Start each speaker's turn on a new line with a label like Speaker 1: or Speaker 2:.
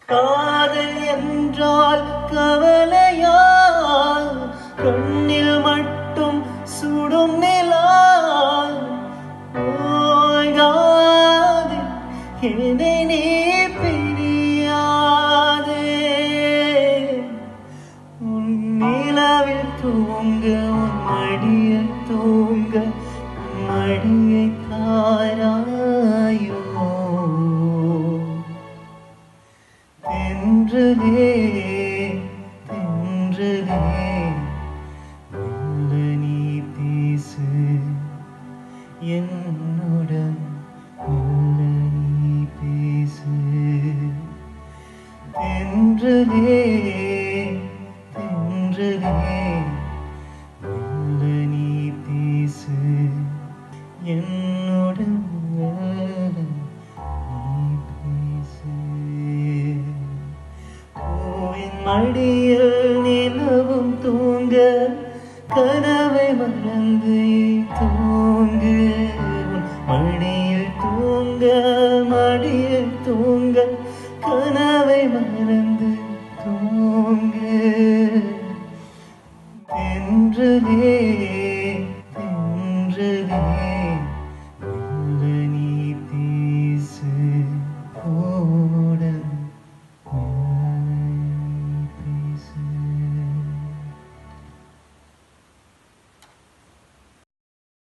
Speaker 1: காதல் என்றால் கவலையால் கண்ணில் மட்டும் சுடும் நிலால் ஓய்காது என்னை நீ பிரியாதே உன் நிலவில் தூங்க உன் மடியில் தூங்க உன் மடியை தாராயோ தென்றலே தென்றலே மெல்ல நீ பேசு என்னுடன் மெல்ல நீ பேசு தென்றலே தென்றலே மெல்ல நீ பேசு என்னுடன் மெல்ல நீ பேசு பூவின் மடியில் நிலவும் தூங்க கனவை மறந்து தூங்கு உன் மடியில் தூங்க